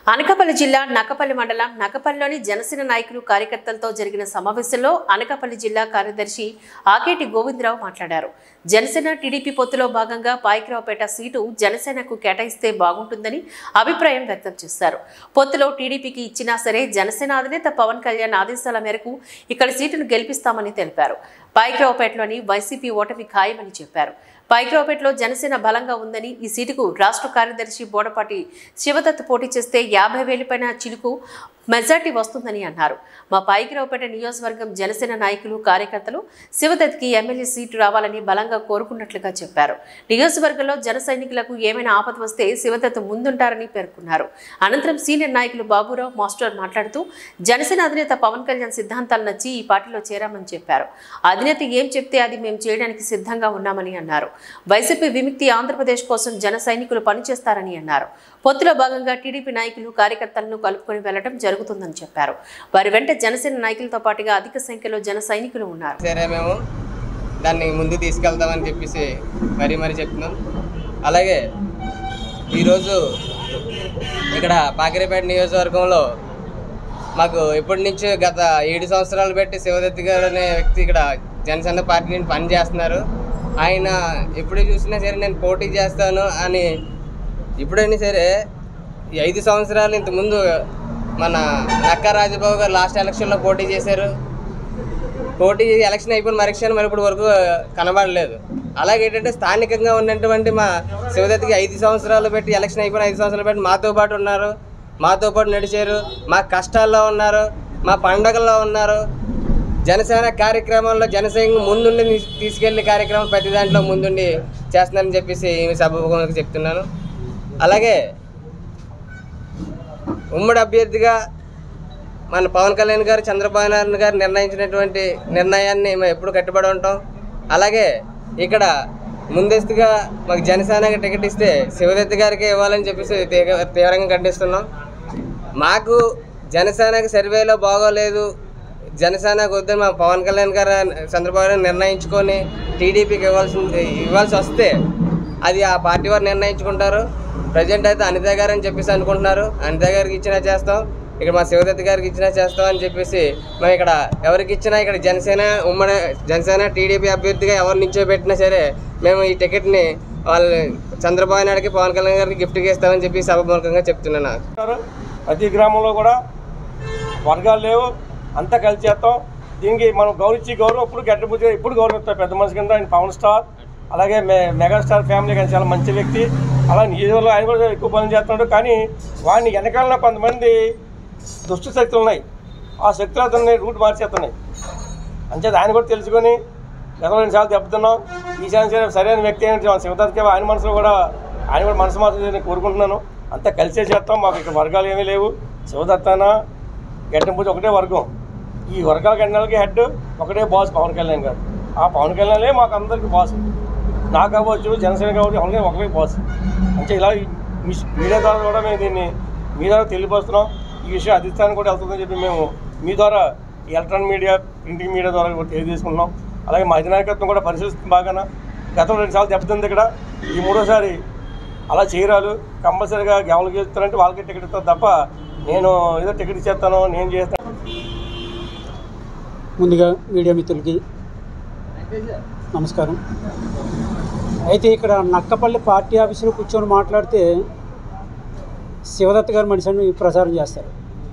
అనకాపల్లి జిల్లా నక్కపల్లి మండలం నక్కపల్లిలోని జనసేన నాయకులు కార్యకర్తలతో జరిగిన సమావేశంలో అనకాపల్లి జిల్లా కార్యదర్శి ఆకేటి గోవిందరావు మాట్లాడారు జనసేన టీడీపీ పొత్తులో భాగంగా పాయకరావుపేట సీటు జనసేనకు కేటాయిస్తే బాగుంటుందని అభిప్రాయం వ్యక్తం చేశారు పొత్తులో టీడీపీకి ఇచ్చినా సరే జనసేన అధినేత పవన్ కళ్యాణ్ ఆదేశాల మేరకు ఇక్కడ సీటును గెలిపిస్తామని తెలిపారు పాయకరావుపేటలోని వైసీపీ ఓటమి ఖాయమని చెప్పారు పైకిరావుపేటలో జనసేన బలంగా ఉందని ఈ సీటుకు రాష్ట్ర కార్యదర్శి బోడపాటి శివదత్ పోటీ చేస్తే యాభై వేల పైన చిలుకు మెజార్టీ వస్తుందని అన్నారు మా పైకిరావుపేట నియోజకవర్గం జనసేన నాయకులు కార్యకర్తలు శివదత్కి ఎమ్మెల్యే సీటు రావాలని బలంగా కోరుకున్నట్లుగా చెప్పారు నియోజకవర్గంలో జన సైనికులకు ఏమైనా ఆపద వస్తే శివదత్ ముందుంటారని పేర్కొన్నారు అనంతరం సీనియర్ నాయకులు బాబురావు మాస్టర్ మాట్లాడుతూ జనసేన అధినేత పవన్ కళ్యాణ్ సిద్ధాంతాలు నచ్చి ఈ పార్టీలో చేరామని చెప్పారు అధినేత ఏం చెప్తే అది మేము చేయడానికి సిద్ధంగా ఉన్నామని అన్నారు వైసీపీ విముక్తి ఆంధ్రప్రదేశ్ కోసం జన సైనికులు పనిచేస్తారని అన్నారు పొత్తులో భాగంగా టీడీపీ నాయకులు కార్యకర్తలను కలుపుకొని వెళ్లడం జరుగుతుందని చెప్పారు వారి వెంట జనసేన నాయకులతో పాటుగా అధిక సంఖ్యలో జన సైనికులు ఉన్నారు సరే మేము దాన్ని ముందు తీసుకెళ్తామని చెప్పేసి మరీ మరీ చెప్తున్నాం అలాగే ఈరోజు ఇక్కడ పాకిరిపేట నియోజకవర్గంలో మాకు ఎప్పటి నుంచో గత ఏడు సంవత్సరాలు బట్టి శివదత్తి గారు అనే వ్యక్తి ఇక్కడ జనసేన పార్టీ నుండి పని చేస్తున్నారు ఆయన ఎప్పుడు చూసినా సరే నేను పోటీ చేస్తాను అని ఎప్పుడైనా సరే ఈ ఐదు సంవత్సరాలు ఇంతకుముందు మన నక్కా రాజబాబు గారు లాస్ట్ ఎలక్షన్లో పోటీ చేశారు పోటీ ఎలక్షన్ అయిపోయిన మరక్షణ మరి ఇప్పుడు వరకు కనబడలేదు అలాగే ఏంటంటే స్థానికంగా ఉన్నటువంటి మా శివదత్తికి ఐదు సంవత్సరాలు పెట్టి ఎలక్షన్ అయిపోయిన ఐదు సంవత్సరాలు పెట్టి మాతో పాటు ఉన్నారు మాతో పాటు నడిచారు మా కష్టాల్లో ఉన్నారు మా పండగల్లో ఉన్నారు జనసేన కార్యక్రమంలో జనసైన్యం ముందుండి తీ- తీసుకెళ్లే కార్యక్రమం ప్రతి దాంట్లో ముందుండి చేస్తున్నారని చెప్పేసి ఈ సభకు చెప్తున్నాను అలాగే ఉమ్మడి అభ్యర్థిగా మన పవన్ కళ్యాణ్ గారు చంద్రబాబు నాయుడు గారు నిర్ణయించినటువంటి నిర్ణయాన్ని మేము ఎప్పుడు కట్టుబడి ఉంటాం అలాగే ఇక్కడ ముందస్తుగా మాకు జనసేనకి టికెట్ ఇస్తే శివదత్తి గారికి ఇవ్వాలని చెప్పేసి తీవ్ర- తీవ్రంగా ఖండిస్తున్నాం మాకు జనసేనకి సర్వేలో బాగోలేదు జనసేనకు వద్దని మా పవన్ కళ్యాణ్ గారు చంద్రబాబు గారు నిర్ణయించుకొని టీడీపీకి ఇవ్వాల్సి ఇవ్వాల్సి వస్తే అది ఆ పార్టీ వారు నిర్ణయించుకుంటారు ప్రజెంట్ అయితే అనిత గారు అని చెప్పేసి అనుకుంటున్నారు అనిత గారికి ఇచ్చినా చేస్తాం ఇక్కడ మా శివదత్తి గారికి ఇచ్చినా చేస్తాం అని చెప్పేసి మేము ఇక్కడ ఎవరికి ఇచ్చినా ఇక్కడ జనసేన ఉమ్మడి జనసేన టీడీపీ అభ్యర్థిగా ఎవరు నుంచో పెట్టినా సరే మేము ఈ టికెట్ని వాళ్ళు చంద్రబాబు నాయుడుకి పవన్ కళ్యాణ్ గారికి గిఫ్ట్గా ఇస్తామని చెప్పి సభాముఖంగా చెప్తున్నాను చేస్తారు. ప్రతి గ్రామంలో కూడా వర్గాలు లేవు అంతా కలిసి చేస్తాం దీనికి మనం గౌరవించి గౌరవం ఇప్పుడు గడ్డబుద్ధిగా ఇప్పుడు గౌరవిస్తాం పెద్ద మనిషి కింద ఆయన పవన్ స్టార్ అలాగే మె మెగాస్టార్ ఫ్యామిలీ కానీ చాలా మంచి వ్యక్తి అలా నియోజకవర్గంలో ఆయన కూడా ఎక్కువ పనులు చేస్తున్నాడు కానీ వాడిని వెనకాలన కొంతమంది దుష్ట శక్తులు ఉన్నాయి ఆ శక్తులు అతన్ని రూట్ మార్చేస్తున్నాయి అంచేత ఆయన కూడా తెలుసుకొని గత రెండు సార్లు దెబ్బతున్నాం ఈశాన్య సరే సరైన వ్యక్తి ఏంటి మన శివదత్కి ఆయన మనసులో కూడా ఆయన కూడా మనసు మార్చుదని కోరుకుంటున్నాను అంతా కలిసే చేస్తాం మాకు ఇక్కడ వర్గాలు ఏమీ లేవు శివదత్తన గడ్డంపూజ ఒకటే వర్గం ఈ వర్గాల గంటలకి హెడ్ ఒకటే బాస్ పవన్ కళ్యాణ్ గారు ఆ పవన్ కళ్యాణే మాకు అందరికీ బాస్ నాకు అవ్వచ్చు జనసేన కావచ్చు అలాగే ఒకటే బాస్ అంటే ఇలా మీ మీడియా ద్వారా కూడా మేము దీన్ని మీ ద్వారా తెలియపరుస్తున్నాం ఈ విషయం అధిష్టానం కూడా వెళ్తుందని చెప్పి మేము మీ ద్వారా ఈ ఎలక్ట్రానిక్ మీడియా ప్రింటింగ్ మీడియా ద్వారా కూడా తెలియజేసుకుంటున్నాం అలాగే మా అధినాయకత్వం కూడా పరిశీలిస్తుంది బాగాన గతంలో రెండుసార్లు దెబ్బతింది ఇక్కడ ఈ మూడోసారి అలా చేయరాలు కంపల్సరీగా ఎవరికి ఇస్తారంటే వాళ్ళకి టికెట్ ఇస్తారు తప్ప నేను ఏదో టికెట్ ఇచ్చేస్తాను నేను చేస్తాను ముందుగా మీడియా మిత్రులకి నమస్కారం అయితే ఇక్కడ నక్కపల్లి పార్టీ ఆఫీసులో కూర్చొని మాట్లాడితే శివదత్త గారు మనిషిని ప్రచారం చేస్తారు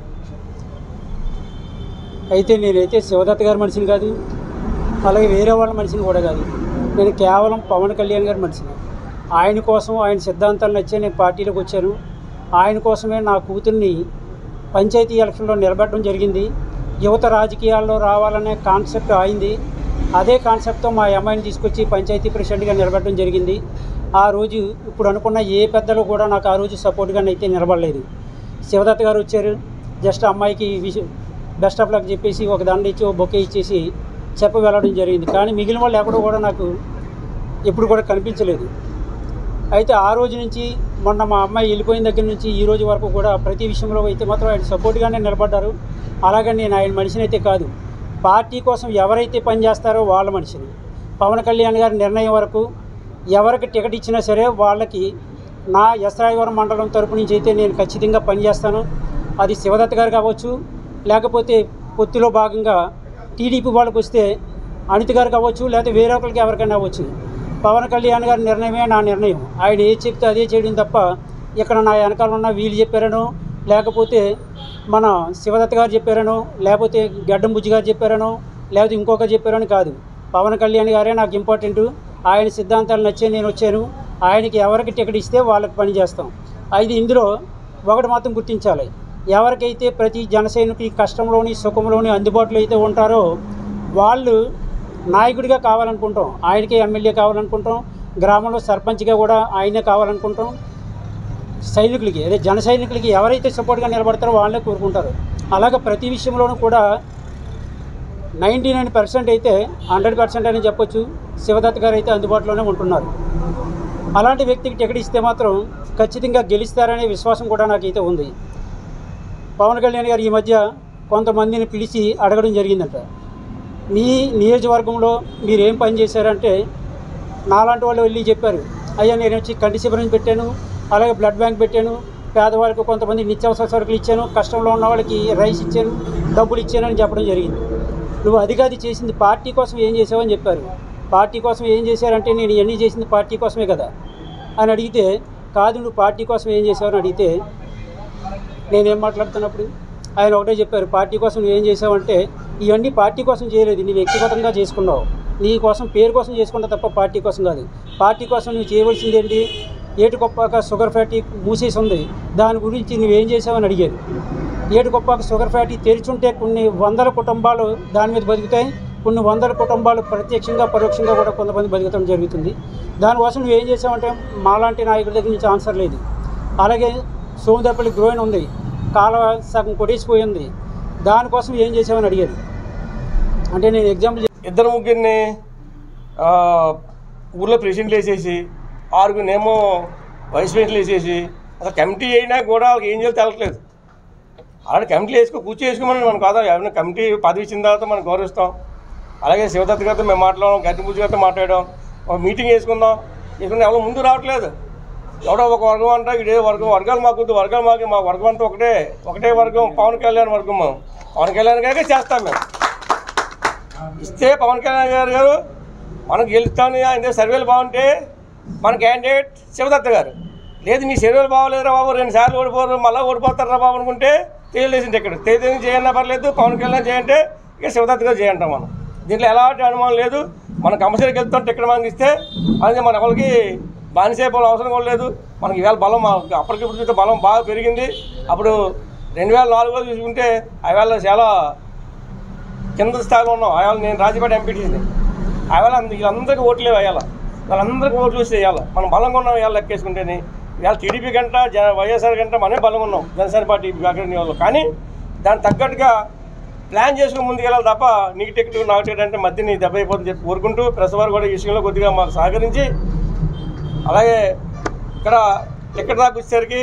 అయితే నేనైతే శివదత్త గారి మనిషిని కాదు అలాగే వేరే వాళ్ళ మనిషిని కూడా కాదు నేను కేవలం పవన్ కళ్యాణ్ గారి మనిషిని ఆయన కోసం ఆయన సిద్ధాంతాలు నచ్చే నేను పార్టీలోకి వచ్చాను ఆయన కోసమే నా కూతుర్ని పంచాయతీ ఎలక్షన్లో నిలబెట్టడం జరిగింది యువత రాజకీయాల్లో రావాలనే కాన్సెప్ట్ అయింది అదే కాన్సెప్ట్తో మా అమ్మాయిని తీసుకొచ్చి పంచాయతీ ప్రెసిడెంట్గా నిలబెట్టడం జరిగింది ఆ రోజు ఇప్పుడు అనుకున్న ఏ పెద్దలు కూడా నాకు ఆ రోజు సపోర్ట్గా అయితే నిలబడలేదు శివదత్త గారు వచ్చారు జస్ట్ అమ్మాయికి విష బెస్ట్ ఆఫ్ లక్ చెప్పేసి ఒక దండ ఇచ్చి ఒక బొకే ఇచ్చేసి చెప్ప వెళ్ళడం జరిగింది కానీ మిగిలిన వాళ్ళు ఎక్కడో కూడా నాకు ఎప్పుడు కూడా కనిపించలేదు అయితే ఆ రోజు నుంచి మొన్న మా అమ్మాయి వెళ్ళిపోయిన దగ్గర నుంచి ఈ రోజు వరకు కూడా ప్రతి విషయంలో అయితే మాత్రం ఆయన సపోర్ట్గానే నిలబడ్డారు అలాగే నేను ఆయన మనిషిని అయితే కాదు పార్టీ కోసం ఎవరైతే పనిచేస్తారో వాళ్ళ మనిషిని పవన్ కళ్యాణ్ గారి నిర్ణయం వరకు ఎవరికి టికెట్ ఇచ్చినా సరే వాళ్ళకి నా ఎస్రాయవరం మండలం తరపు నుంచి అయితే నేను ఖచ్చితంగా పనిచేస్తాను అది శివదత్త గారు కావచ్చు లేకపోతే పొత్తులో భాగంగా టీడీపీ వాళ్ళకి వస్తే అనిత గారు కావచ్చు లేకపోతే వేరే ఒకరికి ఎవరికైనా అవ్వచ్చు పవన్ కళ్యాణ్ గారి నిర్ణయమే నా నిర్ణయం ఆయన ఏది చెప్తే అదే చేయడం తప్ప ఇక్కడ నా వెనకాల ఉన్న వీళ్ళు చెప్పారనో లేకపోతే మన శివదత్త గారు చెప్పారనో లేకపోతే గడ్డం బుజ్జి గారు చెప్పారనో లేకపోతే ఇంకొకరు చెప్పారని కాదు పవన్ కళ్యాణ్ గారే నాకు ఇంపార్టెంట్ ఆయన సిద్ధాంతాలు నచ్చే నేను వచ్చాను ఆయనకి ఎవరికి టికెట్ ఇస్తే వాళ్ళకి పని చేస్తాం అది ఇందులో ఒకటి మాత్రం గుర్తించాలి ఎవరికైతే ప్రతి జనసైనికుడి కష్టంలోని సుఖంలోని అందుబాటులో అయితే ఉంటారో వాళ్ళు నాయకుడిగా కావాలనుకుంటాం ఆయనకే ఎమ్మెల్యే కావాలనుకుంటాం గ్రామంలో సర్పంచ్గా కూడా ఆయనే కావాలనుకుంటాం సైనికులకి అదే జన సైనికులకి ఎవరైతే సపోర్ట్గా నిలబడతారో వాళ్ళే కోరుకుంటారు అలాగే ప్రతి విషయంలోనూ కూడా నైంటీ నైన్ పర్సెంట్ అయితే హండ్రెడ్ పర్సెంట్ అని చెప్పొచ్చు శివదత్ గారు అయితే అందుబాటులోనే ఉంటున్నారు అలాంటి వ్యక్తికి టికెట్ ఇస్తే మాత్రం ఖచ్చితంగా గెలుస్తారనే విశ్వాసం కూడా నాకైతే ఉంది పవన్ కళ్యాణ్ గారు ఈ మధ్య కొంతమందిని పిలిచి అడగడం జరిగిందంట మీ నియోజకవర్గంలో మీరు ఏం పని చేశారంటే నాలాంటి వాళ్ళు వెళ్ళి చెప్పారు అయ్యా నేను వచ్చి కంటి శిబిరం పెట్టాను అలాగే బ్లడ్ బ్యాంక్ పెట్టాను పేదవాళ్ళకి కొంతమంది నిత్యావసర సరుకులు ఇచ్చాను కష్టంలో ఉన్న వాళ్ళకి రైస్ ఇచ్చాను డబ్బులు ఇచ్చాను అని చెప్పడం జరిగింది నువ్వు అది కాదు చేసింది పార్టీ కోసం ఏం చేసావని చెప్పారు పార్టీ కోసం ఏం చేశారంటే నేను ఇవన్నీ చేసింది పార్టీ కోసమే కదా అని అడిగితే కాదు నువ్వు పార్టీ కోసం ఏం చేసావని అడిగితే నేనేం మాట్లాడుతున్నప్పుడు ఆయన ఒకటే చెప్పారు పార్టీ కోసం నువ్వు ఏం చేసావంటే ఇవన్నీ పార్టీ కోసం చేయలేదు నీ వ్యక్తిగతంగా చేసుకున్నావు నీ కోసం పేరు కోసం చేసుకున్నావు తప్ప పార్టీ కోసం కాదు పార్టీ కోసం నువ్వు చేయవలసింది ఏంటి ఏటుకొప్పాక షుగర్ ఫ్యాక్టరీ మూసేసి ఉంది దాని గురించి నువ్వేం చేసావని అడిగారు ఏటుకొప్పాక షుగర్ ఫ్యాక్టరీ తెరిచుంటే కొన్ని వందల కుటుంబాలు దాని మీద బతుకుతాయి కొన్ని వందల కుటుంబాలు ప్రత్యక్షంగా పరోక్షంగా కూడా కొంతమంది బతకడం జరుగుతుంది దానికోసం నువ్వు ఏం చేసావంటే మాలాంటి నాయకుడి దగ్గర నుంచి ఆన్సర్ లేదు అలాగే సోమదేపల్లి గ్రోయిన్ ఉంది కాలువ సగం కొట్టేసిపోయింది దానికోసం ఏం చేసామని అడిగారు అంటే నేను ఎగ్జాంపుల్ ఇద్దరు ముగ్గురిని ఆ, ఊర్లో ప్రెసిడెంట్లు వేసేసి ఆరుగురినేమో వైస్ ప్రెసిడెంట్లు వేసేసి అసలు కమిటీ అయినా కూడా వాళ్ళకి ఏం చేయాలో తెలట్లేదు అలాంటి కమిటీలు వేసుకో కూర్చో వేసుకోమని మనం కాదా ఎవరైనా కమిటీ పదవి ఇచ్చిన తర్వాత మనం గౌరవిస్తాం అలాగే శివదత్త గారితో మేము మాట్లాడడం గడ్డి పూజ గారితో మాట్లాడడం ఒక మీటింగ్ వేసుకుందాం వేసుకుంటే ఎవరు ముందు రావట్లేదు ఎవడో ఒక వర్గం అంట ఇదే వర్గం వర్గాలు మాకు వద్దు, వర్గాలు మాకు మా వర్గం అంతా ఒకటే ఒకటే వర్గం పవన్ కళ్యాణ్ వర్గం మేము పవన్ కళ్యాణ్ గారికే చేస్తాం మేము ఇస్తే పవన్ కళ్యాణ్ గారు గారు మనకు గెలుస్తాను ఆయన సర్వేలు బాగుంటే మన క్యాండిడేట్ శివదత్త గారు లేదు మీ సర్వేలు బాగోలేదురా బాబు రెండు సార్లు ఓడిపోరు మళ్ళీ ఓడిపోతారా బాబు అనుకుంటే తెలియలేసింది ఇక్కడ తెలియదు చేయన్నా పర్లేదు పవన్ కళ్యాణ్ చేయంటే ఇక శివదత్త గారు చేయంటాం మనం దీంట్లో ఎలాంటి అనుమానం లేదు మనం కంపల్సరీకి వెళ్తాం టికెట్ మనకి ఇస్తే అది మన ఎవరికి బానిసైపోవడం అవసరం కూడా లేదు మనకి ఇవాళ బలం మా- అప్పటికిప్పుడు చూస్తే బలం బాగా పెరిగింది అప్పుడు రెండు వేల నాలుగులో చూసుకుంటే అవేళ చాలా కింద స్థాయిలో ఉన్నాం అయాల నేను రాజపేట ఎంపీటీసీని అయాల వీళ్ళందరికీ ఓట్లు లేవు అయ్యాల వాళ్ళందరికీ ఓట్లు వేసి వేయాలి మనం బలంగా ఉన్నాం ఇవాళ లెక్కేసుకుంటేనే ఇవాళ టీడీపీ కంట జన వైఎస్ఆర్ కంట మనమే బలంగా ఉన్నాం జనసేన పార్టీ అగ్రని వాళ్ళు కానీ దానికి తగ్గట్టుగా ప్లాన్ చేసుకుని ముందుకు వెళ్ళాలి తప్ప నీకు టికెట్ నాకు టికెట్ అంటే మధ్య నీ దెబ్బ అయిపోతుంది చెప్పి కోరుకుంటూ ప్రెస్ వారు కూడా ఈ విషయంలో కొద్దిగా మాకు సహకరించి అలాగే ఇక్కడ టికెట్ దాకా వచ్చేసరికి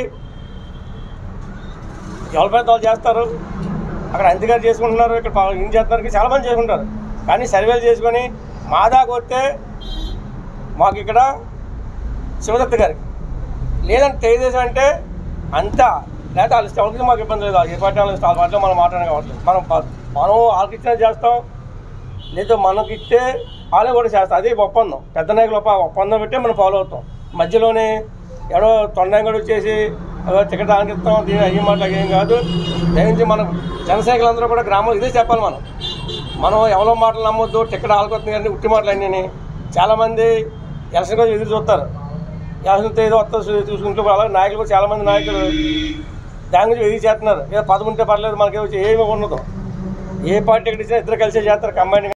ఎవరి పెద్ద వాళ్ళు చేస్తారు అక్కడ అంతగారు చేసుకుంటున్నారు ఇక్కడ పా- ఏం చేస్తున్నారు చాలా మంది చేసుకుంటారు కానీ సర్వేలు చేసుకొని మా దాకా వస్తే మాకు ఇక్కడ శివదత్త గారికి లేదంటే తెలుగుదేశం అంటే అంతా లేదా వాళ్ళ వాళ్ళకి మాకు ఇబ్బంది లేదు ఏ పార్టీ వాళ్ళకి వాళ్ళ పార్టీలో మనం మాట్లాడడం కావట్లేదు మనం ప- మనం వాళ్ళకి ఇచ్చినా చేస్తాం లేదా మనకి ఇస్తే వాళ్ళే కూడా చేస్తాం అదే ఒప్పందం పెద్ద నాయకులు ఒప్ప ఒప్పందం పెట్టే మనం ఫాలో అవుతాం మధ్యలోనే ఎవడో తొండంగా వచ్చేసి "అదో టికెట్ దానికి ఇస్తాం దీని అయ్యి మాట ఏం కాదు దయించి మనం జనసైనికులందరూ కూడా గ్రామంలో ఇదే చెప్పాలి మనం మనం ఎవరో మాటలు నమ్మొద్దు టికెట్ ఆలుకొస్తుంది కానీ ఉట్టి మాటలు అన్నీ చాలామంది ఎలక్షన్ కోసం ఎదురు చూస్తారు ఎలక్షన్ ఏదో వస్తుంది చూసుకుంటూ అలాగే నాయకులు కూడా చాలామంది నాయకులు దాని గురించి ఎదురు చేస్తున్నారు ఏదో పదవి ఉంటే పర్లేదు మనకి ఏమి ఉండదు ఏ పార్టీ టికెట్ ఇచ్చినా ఇద్దరు కలిసే చేస్తారు కంబైన్